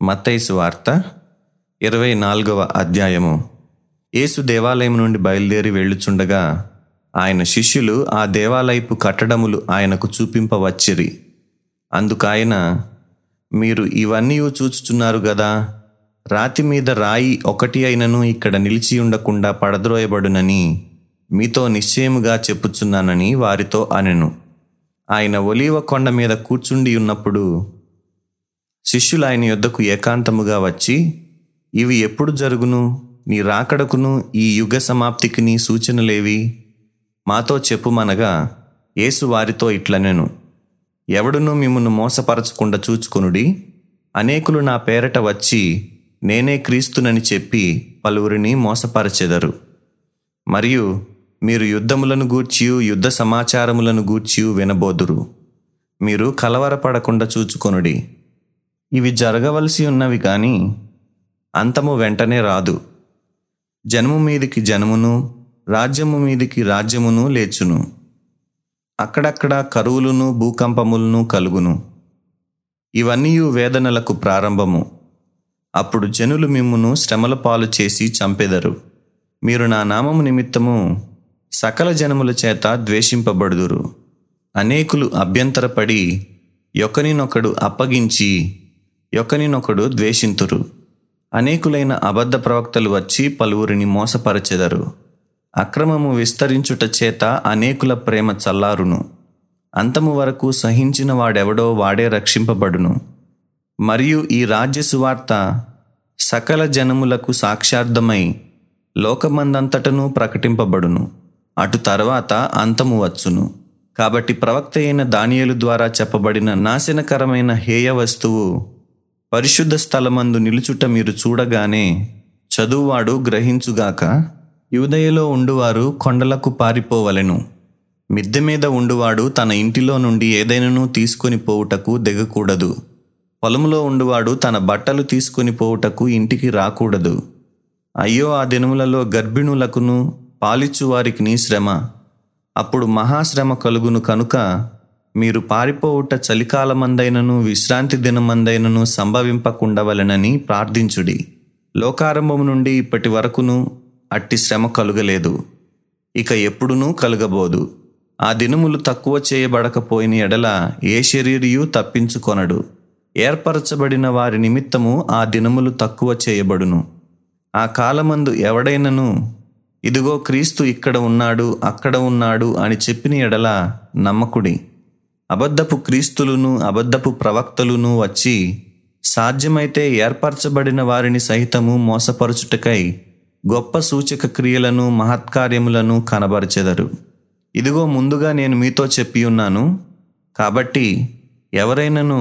మత్తైసు వార్త ఇరవై నాలుగవ అధ్యాయము యేసు దేవాలయం నుండి బయలుదేరి వెళ్ళుచుండగా ఆయన శిష్యులు ఆ దేవాలయపు కట్టడములు ఆయనకు చూపింపవచ్చిరి అందుకాయన మీరు ఇవన్నీ చూచుచున్నారు గదా రాతి మీద రాయి ఒకటి అయినను ఇక్కడ నిలిచి ఉండకుండా పడద్రోయబడునని మీతో నిశ్చయముగా చెప్పుచున్నానని వారితో అనెను ఆయన ఒలీవ కొండ మీద కూర్చుండి ఉన్నప్పుడు శిష్యులు ఆయన యొద్దకు ఏకాంతముగా వచ్చి ఇవి ఎప్పుడు జరుగును నీ రాకడకును ఈ యుగ సమాప్తికి సూచనలేవి మాతో చెప్పుమనగా యేసు వారితో ఇట్లనెను ఎవడును మిమ్మును మోసపరచకుండా చూచుకొనుడి అనేకులు నా పేరట వచ్చి నేనే క్రీస్తునని చెప్పి పలువురిని మోసపరచెదరు మరియు మీరు యుద్ధములను గూర్చియు యుద్ధ సమాచారములను గూర్చియు వినబోదురు మీరు కలవరపడకుండా చూచుకొనుడి ఇవి జరగవలసి ఉన్నవి కానీ అంతము వెంటనే రాదు జనము మీదికి జనమును రాజ్యము మీదికి రాజ్యమును లేచును అక్కడక్కడ కరువులను భూకంపములను కలుగును ఇవన్నీ వేదనలకు ప్రారంభము అప్పుడు జనులు మిమ్మును శ్రమల పాలు చేసి చంపెదరు మీరు నా నామము నిమిత్తము సకల జనముల చేత ద్వేషింపబడుదురు అనేకులు అభ్యంతరపడి ఒకనినొకడు అప్పగించి ఒకనినొకడు ద్వేషింతురు అనేకులైన అబద్ధ ప్రవక్తలు వచ్చి పలువురిని మోసపరచెదరు అక్రమము విస్తరించుట చేత అనేకుల ప్రేమ చల్లారును అంతము వరకు సహించిన వాడెవడో వాడే రక్షింపబడును మరియు ఈ రాజ్య సువార్త సకల జనములకు సాక్షార్థమై లోకమందంతటను ప్రకటింపబడును అటు తర్వాత అంతము వచ్చును కాబట్టి ప్రవక్త అయిన దానియేలు ద్వారా చెప్పబడిన నాశనకరమైన హేయ వస్తువు పరిశుద్ధ స్థలమందు నిలుచుట మీరు చూడగానే చదువువాడు గ్రహించుగాక యూదయలో ఉండువారు కొండలకు పారిపోవలెను మిద్దె మీద ఉండువాడు తన ఇంటిలో నుండి ఏదైనాను తీసుకొని పోవుటకు దిగకూడదు పొలములో ఉండువాడు తన బట్టలు తీసుకొని పోవుటకు ఇంటికి రాకూడదు అయ్యో ఆ దినములలో గర్భిణులకును పాలిచ్చు వారికి శ్రమ అప్పుడు మహాశ్రమ కలుగును కనుక మీరు పారిపోవుట చలికాలమందైనను విశ్రాంతి దినమందైనను సంభవింపకుండవలెనని ప్రార్థించుడి లోకారంభము నుండి ఇప్పటి వరకును అట్టి శ్రమ కలుగలేదు ఇక ఎప్పుడునూ కలుగబోదు ఆ దినములు తక్కువ చేయబడకపోయిన ఎడల ఏ శరీరియు తప్పించుకొనడు ఏర్పరచబడిన వారి నిమిత్తము ఆ దినములు తక్కువ చేయబడును ఆ కాలమందు ఎవడైనను ఇదిగో క్రీస్తు ఇక్కడ ఉన్నాడు అక్కడ ఉన్నాడు అని చెప్పిన ఎడల నమ్మకుడి అబద్ధపు క్రీస్తులను అబద్ధపు ప్రవక్తలును వచ్చి సాధ్యమైతే ఏర్పరచబడిన వారిని సహితము మోసపరుచుటకై గొప్ప సూచక క్రియలను మహత్కార్యములను కనబరచెదరు ఇదిగో ముందుగా నేను మీతో చెప్పి ఉన్నాను కాబట్టి ఎవరైనను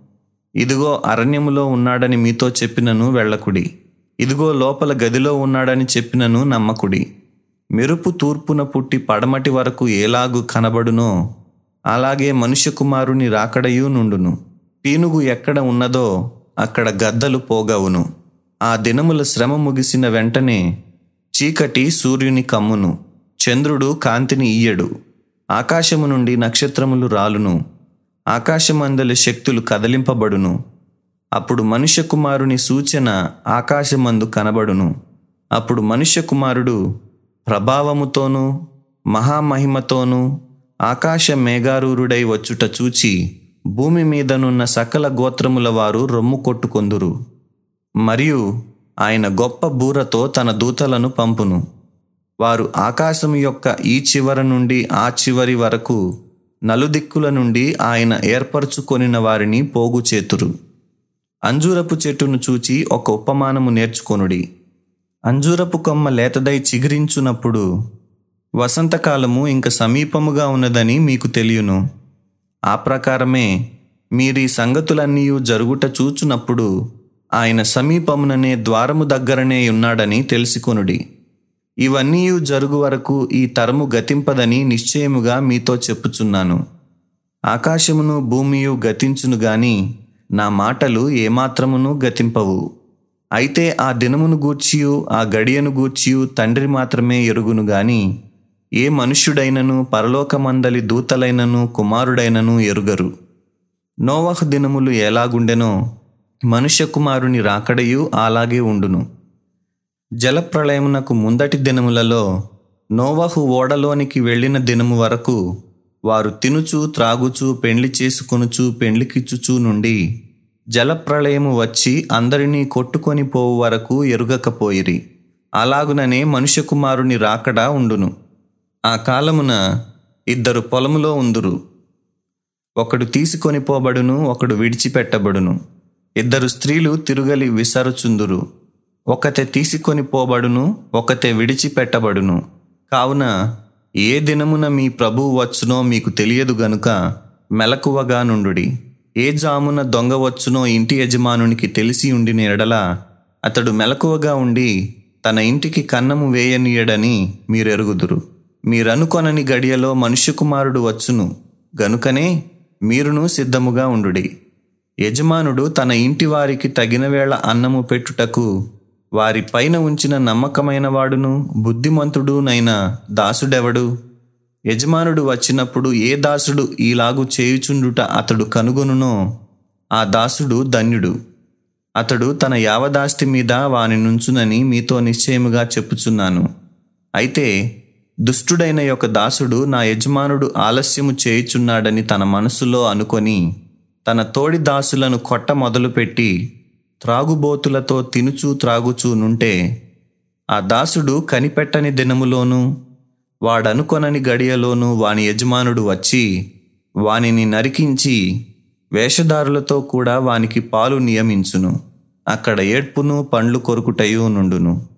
ఇదిగో అరణ్యములో ఉన్నాడని మీతో చెప్పినను వెళ్ళకుడి ఇదిగో లోపల గదిలో ఉన్నాడని చెప్పినను నమ్మకుడి మెరుపు తూర్పున పుట్టి పడమటి వరకు ఏలాగు కనబడునో అలాగే మనుష్య కుమారుని రాకడయు నుండును పీనుగు ఎక్కడ ఉన్నదో అక్కడ గద్దలు పోగవును ఆ దినముల శ్రమ ముగిసిన వెంటనే చీకటి సూర్యుని కమ్మును చంద్రుడు కాంతిని ఇయ్యడు ఆకాశము నుండి నక్షత్రములు రాలును ఆకాశమందలి శక్తులు కదలింపబడును అప్పుడు మనుష్య కుమారుని సూచన ఆకాశమందు కనబడును అప్పుడు మనుష్య కుమారుడు ప్రభావముతోనూ మహామహిమతోనూ ఆకాశ మేఘారూరుడై వచ్చుట చూచి భూమి మీదనున్న సకల గోత్రముల వారు రొమ్ము కొట్టుకొందురు మరియు ఆయన గొప్ప బూరతో తన దూతలను పంపును వారు ఆకాశం యొక్క ఈ చివర నుండి ఆ చివరి వరకు నలుదిక్కుల నుండి ఆయన ఏర్పరచుకొనిన వారిని పోగు చేతురు అంజూరపు చెట్టును చూచి ఒక ఉపమానము నేర్చుకొనుడి అంజూరపు కొమ్మ లేతదై చిగురించునప్పుడు వసంతకాలము ఇంక సమీపముగా ఉన్నదని మీకు తెలియను ఆ ప్రకారమే మీరీ సంగతులన్నీ జరుగుట చూచునప్పుడు ఆయన సమీపముననే ద్వారము దగ్గరనే ఉన్నాడని తెలుసుకొనుడి ఇవన్నీ జరుగు వరకు ఈ తరము గతింపదని నిశ్చయముగా మీతో చెప్పుచున్నాను ఆకాశమును భూమియు గతించును గాని నా మాటలు ఏమాత్రమును గతింపవు అయితే ఆ దినమును గూర్చియు ఆ గడియను గూర్చియు తండ్రి మాత్రమే ఎరుగును గాని ఏ మనుష్యుడైనను పరలోకమందలి దూతలైనను కుమారుడైనను ఎరుగరు నోవహ్ దినములు ఎలాగుండెనో మనుష్య కుమారుని రాకడయు అలాగే ఉండును జలప్రళయమునకు ముందటి దినములలో నోవహు ఓడలోనికి వెళ్ళిన దినము వరకు వారు తినుచు త్రాగుచు పెండ్లి చేసుకొనుచు పెండ్లికిచ్చుచు నుండి జలప్రళయము వచ్చి అందరినీ కొట్టుకొని పోవు వరకు ఎరుగకపోయిరి అలాగుననే మనుష్య కుమారుని రాకడ ఉండును ఆ కాలమున ఇద్దరు పొలములో ఉందురు ఒకడు తీసుకొని పోబడును ఒకడు విడిచిపెట్టబడును ఇద్దరు స్త్రీలు తిరుగలి విసరుచుందురు ఒకతే తీసుకొని పోబడును ఒకతే విడిచిపెట్టబడును కావున ఏ దినమున మీ ప్రభువు వచ్చునో మీకు తెలియదు గనుక మెలకువగా నుండుడి ఏ జామున దొంగ వచ్చునో ఇంటి యజమానునికి తెలిసి ఉండిన ఎడల అతడు మెలకువగా ఉండి తన ఇంటికి కన్నము వేయనీయడని మీరెరుగుదురు మీరనుకొనని గడియలో మనుష్య కుమారుడు వచ్చును గనుకనే మీరును సిద్ధముగా ఉండుడి యజమానుడు తన ఇంటి వారికి తగిన వేళ అన్నము పెట్టుటకు వారి పైన ఉంచిన నమ్మకమైన వాడును బుద్ధిమంతుడునైన దాసుడెవడు యజమానుడు వచ్చినప్పుడు ఏ దాసుడు ఈలాగు చేయుచుండుట అతడు కనుగొనునో ఆ దాసుడు ధన్యుడు అతడు తన యావదాస్తి మీద వాని నుంచునని మీతో నిశ్చయముగా చెప్పుచున్నాను అయితే దుష్టుడైన యొక్క దాసుడు నా యజమానుడు ఆలస్యము చేయుచున్నాడని తన మనసులో అనుకొని తన తోడి దాసులను కొట్ట మొదలుపెట్టి త్రాగుబోతులతో తినుచూ త్రాగుచూ నుంటే ఆ దాసుడు కనిపెట్టని దినములోను వాడనుకొనని గడియలోను వాని యజమానుడు వచ్చి వానిని నరికించి వేషధారులతో కూడా వానికి పాలు నియమించును అక్కడ ఏడ్పును పండ్లు కొరుకుటయు నుండును